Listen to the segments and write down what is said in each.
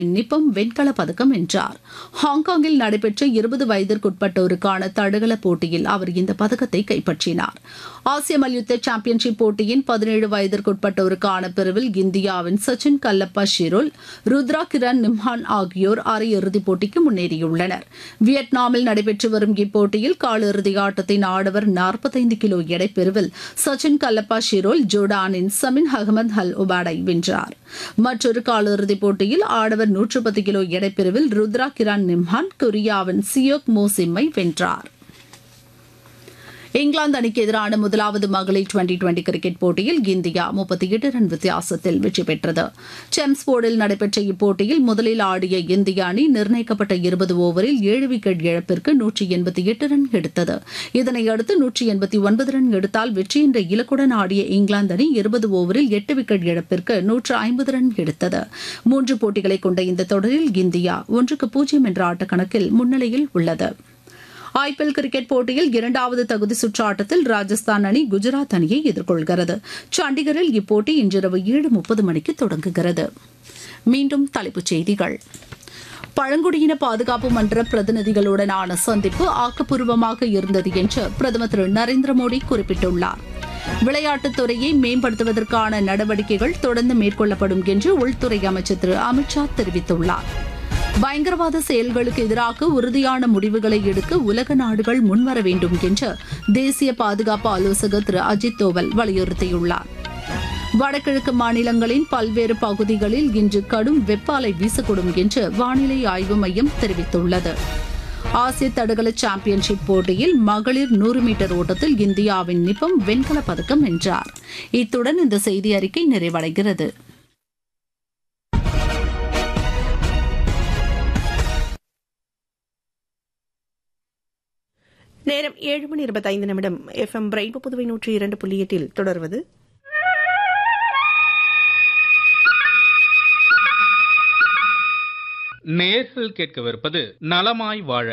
நிப்பம் வெண்கலப் பதக்கம் வென்றார் ஹாங்காங்கில் நடைபெற்ற இருபது வயதிற்குட்பட்டோருக்கான தடகள போட்டியில் அவர் இந்த பதக்கத்தை கைப்பற்றினார் ஆசிய மல்யுத்த சாம்பியன்ஷிப் போட்டியின் பதினேழு வயதிற்குட்பட்டோருக்கான பிரிவில் இந்தியாவின் சச்சின் கல்லப்பா ஷிரோல் ருத்ரா கிரண் நிம்ஹான் ஆகியோர் அரையிறுதிப் போட்டிக்கு முன்னேறியுள்ளனர் வியட்நாமில் நடைபெற்று வரும் இப்போட்டியில் காலிறுதி ஆட்டத்தின் ஆடவர் நாற்பத்தைந்து கிலோ எடை பிரிவில் சச்சின் கல்லப்பா ஷிரோல் ஜோர்டானின் சமின் அகமது அல் உபாடை வென்றார் மற்றொரு காலிறுதிப் போட்டியில் ஆடவர் நூற்று பத்து கிலோ எடைப்பிரிவில் ருத்ரா கிரான் நிம்ஹான் கொரியாவின் சியோக் மோசிம்மை வென்றார் இங்கிலாந்து அணிக்கு எதிரான முதலாவது மகளிர் டுவெண்டி டுவெண்டி கிரிக்கெட் போட்டியில் இந்தியா முப்பத்தி எட்டு ரன் வித்தியாசத்தில் வெற்றி பெற்றது செம்ஸ்போர்டில் நடைபெற்ற இப்போட்டியில் முதலில் ஆடிய இந்திய அணி நிர்ணயிக்கப்பட்ட இருபது ஓவரில் ஏழு விக்கெட் இழப்பிற்கு நூற்றி எண்பத்தி எட்டு ரன் எடுத்தது இதனையடுத்து நூற்றி எண்பத்தி ஒன்பது ரன் எடுத்தால் வெற்றி என்ற இலக்குடன் ஆடிய இங்கிலாந்து அணி இருபது ஓவரில் எட்டு விக்கெட் இழப்பிற்கு நூற்று ஐம்பது ரன் எடுத்தது மூன்று போட்டிகளை கொண்ட இந்த தொடரில் இந்தியா ஒன்றுக்கு பூஜ்ஜியம் என்ற ஆட்டக்கணக்கில் முன்னிலையில் உள்ளது ஐபிஎல் கிரிக்கெட் போட்டியில் இரண்டாவது தகுதி சுற்று ஆட்டத்தில் ராஜஸ்தான் அணி குஜராத் அணியை எதிர்கொள்கிறது சண்டிகரில் இப்போட்டி இன்றிரவு ஏழு முப்பது மணிக்கு தொடங்குகிறது மீண்டும் தலைப்புச் செய்திகள் பழங்குடியின பாதுகாப்பு மன்ற பிரதிநிதிகளுடனான சந்திப்பு ஆக்கப்பூர்வமாக இருந்தது என்று பிரதமர் திரு நரேந்திர மோடி குறிப்பிட்டுள்ளார் விளையாட்டுத் துறையை மேம்படுத்துவதற்கான நடவடிக்கைகள் தொடர்ந்து மேற்கொள்ளப்படும் என்று உள்துறை அமைச்சர் திரு அமித்ஷா தெரிவித்துள்ளார் பயங்கரவாத செயல்களுக்கு எதிராக உறுதியான முடிவுகளை எடுக்க உலக நாடுகள் முன்வர வேண்டும் என்று தேசிய பாதுகாப்பு ஆலோசகர் திரு அஜித் தோவல் வலியுறுத்தியுள்ளார் வடகிழக்கு மாநிலங்களின் பல்வேறு பகுதிகளில் இன்று கடும் வெப்ப அலை வீசக்கூடும் என்று வானிலை ஆய்வு மையம் தெரிவித்துள்ளது ஆசிய தடகள சாம்பியன்ஷிப் போட்டியில் மகளிர் நூறு மீட்டர் ஓட்டத்தில் இந்தியாவின் நிப்பம் வெண்கலப் பதக்கம் வென்றார் இத்துடன் இந்த செய்தி அறிக்கை நிறைவடைகிறது நேரம் ஏழு மணி இருபத்தைந்து நிமிடம் எஃப்எம் பிரைன் புதுவை நூற்றி இரண்டு புள்ளி எட்டில் தொடர்வது நேர்கள் கேட்கவிருப்பது நலமாய் வாழ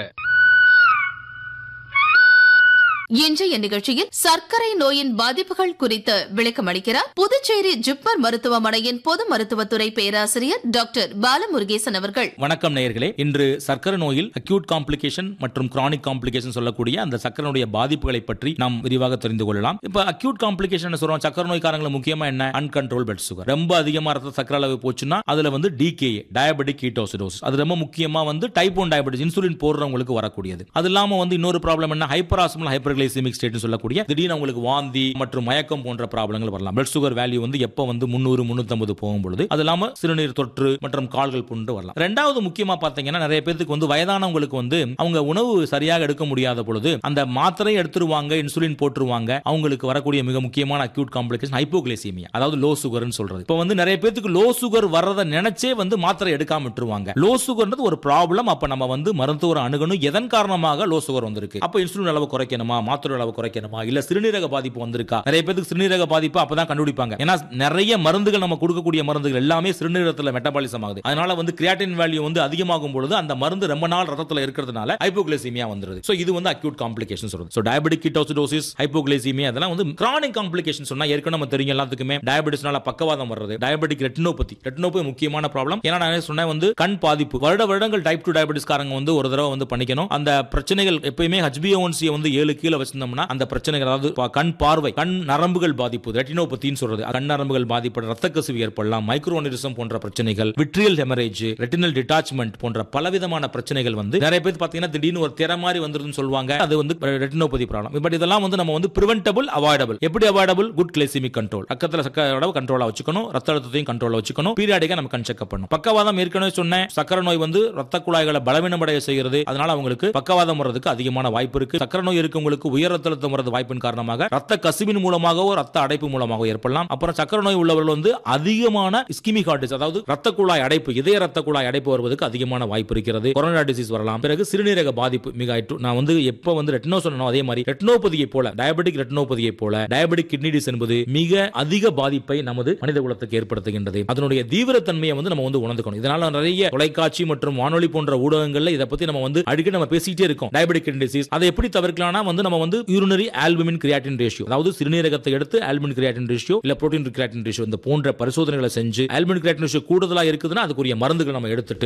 இன்றைய நிகழ்ச்சியில் சர்க்கரை நோயின் பாதிப்புகள் குறித்து விளக்கமளிக்கிறார் புதுச்சேரி ஜிப்மர் மருத்துவமனையின் பொது மருத்துவத்துறை பேராசிரியர் டாக்டர் பாலமுருகேசன் அவர்கள் வணக்கம் நேயர்களே இன்று சர்க்கரை நோயில் அக்யூட் காம்ப்ளிகேஷன் மற்றும் கிரானிக் காம்ப்ளிகேஷன் சொல்லக்கூடிய அந்த சர்க்கரையுடைய பாதிப்புகளை பற்றி நாம் விரிவாக தெரிந்து கொள்ளலாம் இப்ப அக்யூட் காம்ப்ளிகேஷன் சொல்றோம் சர்க்கரை நோய்க்காரங்களை முக்கியமா என்ன அன்கண்ட்ரோல் பிளட் சுகர் ரொம்ப அதிகமா ரத்த சர்க்கரை அளவு போச்சுன்னா அதுல வந்து டிகேஏ டயபெட்டிக் கீட்டோசிடோஸ் அது ரொம்ப முக்கியமா வந்து டைப் ஒன் டயபெட்டிஸ் இன்சுலின் போடுறவங்களுக்கு வரக்கூடியது அது இல்லாம வந்து இன்னொரு ப்ராப்ளம் என்ன hyper osmolar hyper glycemic state சொல்லக்கூடிய திடீர்னு உங்களுக்கு வாந்தி மற்றும் மயக்கம் போன்ற ப்ராப்ளங்கள் வரலாம் பிளட் சுகர் வேல்யூ வந்து எப்ப வந்து முன்னூறு முன்னூத்தி போகும் பொழுது அது இல்லாம சிறுநீர் தொற்று மற்றும் கால்கள் புண்டு வரலாம் ரெண்டாவது முக்கியமா பாத்தீங்கன்னா நிறைய பேருக்கு வந்து வயதானவங்களுக்கு வந்து அவங்க உணவு சரியாக எடுக்க முடியாத பொழுது அந்த மாத்திரை எடுத்துருவாங்க இன்சுலின் போட்டுருவாங்க அவங்களுக்கு வரக்கூடிய மிக முக்கியமான அக்யூட் காம்ப்ளிகேஷன் ஹைப்போகிளைசீமியா அதாவது லோ சுகர்னு சொல்றது இப்போ வந்து நிறைய பேருக்கு லோ சுகர் வர்றதை நினைச்சே வந்து மாத்திரை எடுக்காம விட்டுருவாங்க லோ சுகர்ன்றது ஒரு ப்ராப்ளம் அப்ப நம்ம வந்து மருத்துவரை அணுகணும் எதன் காரணமாக லோ சுகர் வந்திருக்கு அப்ப இன்சுலின் அளவு குறைக்கணுமா மாத்திரை அளவு குறைக்கணுமா இல்ல சிறுநீரக பாதிப்பு வந்திருக்கா நிறைய பேருக்கு சிறுநீரக பாதிப்பு அப்பதான் கண்டுபிடிப்பாங்க ஏன்னா நிறைய மருந்துகள் நம்ம கொடுக்கக்கூடிய மருந்துகள் எல்லாமே சிறுநீரகத்துல மெட்டபாலிசம் ஆகுது அதனால வந்து கிரியாட்டின் வேல்யூ வந்து அதிகமாகும் பொழுது அந்த மருந்து ரொம்ப நாள் ரத்தத்துல இருக்கிறதுனால ஹைப்போகிளைசீமியா வந்துருது சோ இது வந்து அக்யூட் காம்ப்ளிகேஷன் சொல்றது சோ டயபெட்டிக் கீட்டோசிடோசிஸ் ஹைப்போகிளைசீமியா அதெல்லாம் வந்து கிரானிக் காம்ப்ளிகேஷன் சொன்னா ஏற்கனவே நம்ம தெரியும் எல்லாத்துக்குமே டயபெட்டிஸ்னால பக்கவாதம் வர்றது டயபெட்டிக் ரெட்டினோபதி ரெட்டினோபதி முக்கியமான ப்ராப்ளம் ஏன்னா நான் சொன்னேன் வந்து கண் பாதிப்பு வருட வருடங்கள் டைப் டூ டயபெட்டிஸ் காரங்க வந்து ஒரு தடவை வந்து பண்ணிக்கணும் அந்த பிரச்சனைகள் எப்பயுமே ஹச்பிஓன்சியை வந்து ஏழு கீழே வச்சிருந்தோம்னா அந்த பிரச்சனைகள் அதாவது பா- கண் பார்வை கண் நரம்புகள் பாதிப்பு ரெட்டினோபத்தின்னு சொல்றது கண் நரம்புகள் பாதிப்பட ரத்த கசிவு ஏற்படலாம் மைக்ரோனிரிசம் போன்ற பிரச்சனைகள் விட்ரியல் ஹெமரேஜ் ரெட்டினல் டிட்டாச்மெண்ட் போன்ற பலவிதமான பிரச்சனைகள் வந்து நிறைய பேர் பாத்தீங்கன்னா திடீர்னு ஒரு திற மாதிரி வந்துருதுன்னு சொல்லுவாங்க அது வந்து ரெட்டினோபதி ப்ராப்ளம் பட் இதெல்லாம் வந்து நம்ம வந்து பிரிவென்டபிள் அவாய்டபிள் எப்படி அவாய்டபிள் குட் கிளைசிமிக் கண்ட்ரோல் ரத்தத்துல சக்கரோட கண்ட்ரோலா வச்சுக்கணும் ரத்த அழுத்தத்தையும் கண்ட்ரோலா வச்சுக்கணும் பீரியாடிக்கா நம்ம கண் செக்அப் பண்ணணும் பக்கவாதம் ஏற்கனவே சொன்னேன் சக்கரை நோய் வந்து ரத்த குழாய்களை பலவீனமடைய செய்கிறது அதனால அவங்களுக்கு பக்கவாதம் வர்றதுக்கு அதிகமான வாய்ப்பு இருக்கு சக்கரை நோய் இருக்கவங்களுக்கு உயர் ரத்த அழுத்தம் வரது வாய்ப்பின் காரணமாக ரத்த கசிவின் மூலமாகவோ ரத்த அடைப்பு மூலமாகவோ ஏற்படலாம் அப்புறம் சக்கரை நோய் உள்ளவர்கள் வந்து அதிகமான இஸ்கிமிக் ஹார்ட் அதாவது ரத்த குழாய் அடைப்பு இதய ரத்த குழாய் அடைப்பு வருவதற்கு அதிகமான வாய்ப்பு இருக்கிறது கொரோனா டிசீஸ் வரலாம் பிறகு சிறுநீரக பாதிப்பு மிக ஆயிற்று நான் வந்து எப்ப வந்து ரெட்டினோ சொன்னோம் அதே மாதிரி ரெட்டினோபதியை போல டயபெட்டிக் ரெட்டினோபதியை போல டயபெட்டிக் கிட்னி டிஸ் என்பது மிக அதிக பாதிப்பை நமது மனித குலத்துக்கு ஏற்படுத்துகின்றது அதனுடைய தீவிரத்தன்மையை வந்து நம்ம வந்து உணர்ந்துக்கணும் இதனால நிறைய தொலைக்காட்சி மற்றும் வானொலி போன்ற ஊடகங்கள்ல இதை பத்தி நம்ம வந்து அடிக்கடி நம்ம பேசிட்டே இருக்கோம் டயபெட்டிக் கிட்னி டிசீஸ் அதை எப்படி தவிர்க்கலாம்னா வந்து நம்ம நம்ம வந்து யூரினரி ஆல்புமின் கிரியாட்டின் ரேஷியோ அதாவது சிறுநீரகத்தை எடுத்து ஆல்புமின் கிரியாட்டின் ரேஷியோ இல்ல புரோட்டீன் கிரியாட்டின் ரேஷியோ இந்த போன்ற பரிசோதனைகளை செஞ்சு ஆல்புமின் கிரியாட்டின் ரேஷியோ கூடுதலா இருக்குதுன்னா அதுக்குரிய மருந்துகள் நம்ம எடுத்துட்டு